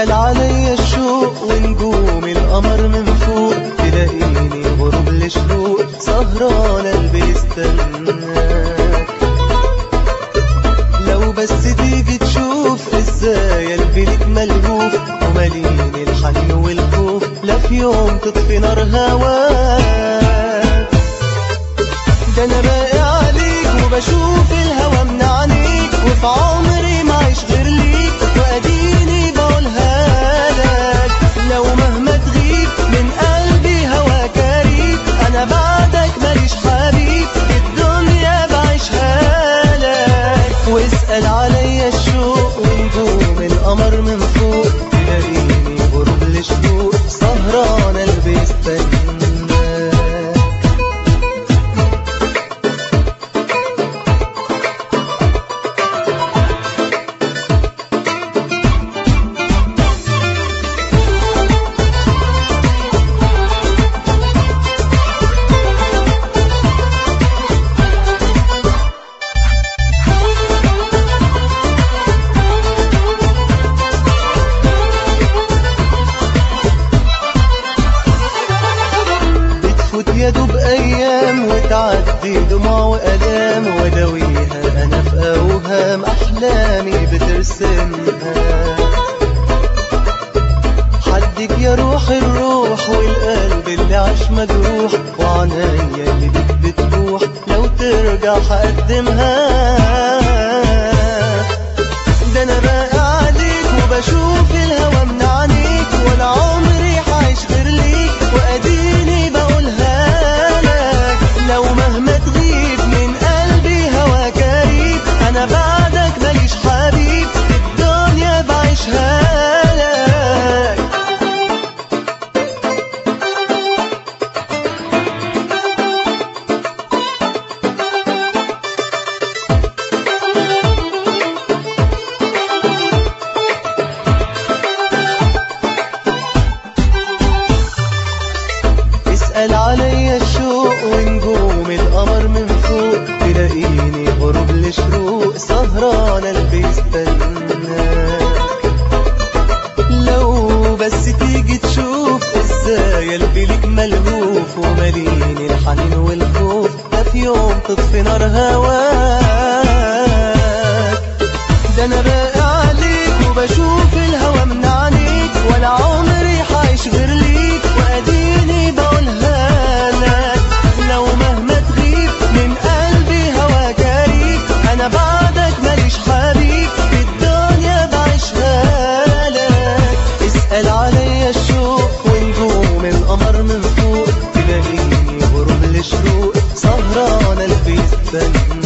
اسأل عليا الشوق ونجوم القمر من فوق تلاقيني غروب لشروق سهران قلبي يستناك لو بس تيجي تشوف ازاي قلبي ليك ملهوف ومليني الحنين والخوف لا في يوم تطفي نار هواك ده انا باقي عليك وبشوف الهوى من عينيك وفي عمري ما عيش غير ليك واديني بقولها لك لو مهما تغيب من قلبي هواك قريب انا بعدك ماليش حبيب الدنيا بعيشها لك واسأل عليا الشوق ونجوم القمر من فوق تلاقيني غروب لشروق سهران قلبي يستناك بتفوت يا دوب ايام وتعدي دموع والام وداويها انا في اوهام احلامي بترسمها حدك يا روح الروح والقلب اللي عاش مجروح وعنايا اللي بيك بتروح لو ترجع هقدمها ده انا باقي عليك وبشوف الهوى من عينيك ولا عمري حعيش غير ليك واديني بقولها لك لو مهما تغيب من قلبي هواك قريب انا بعدك ماليش حبيب الدنيا بعيشها لك اسأل عليا الشوق ونجوم القمر من فوق تلاقيني غروب لشروق سهران قلبي يستناك لو بس تيجي تشوف ازاي قلبي ليك ملهوف ومليني الحنين والخوف لا في يوم تطفي نار هواك ده انا باقي عليك وبشوف الهوى من عينيك ولا عمري حعيش غير ليك واديني بقولها لك لو مهما تغيب من قلبي هواك قريب انا بعدك ماليش حبيب في الدنيا بعيشها لك اسأل عليا الشوق ونجوم القمر من فوق تلاقيني غروب لشروق سهران قلبي يستنى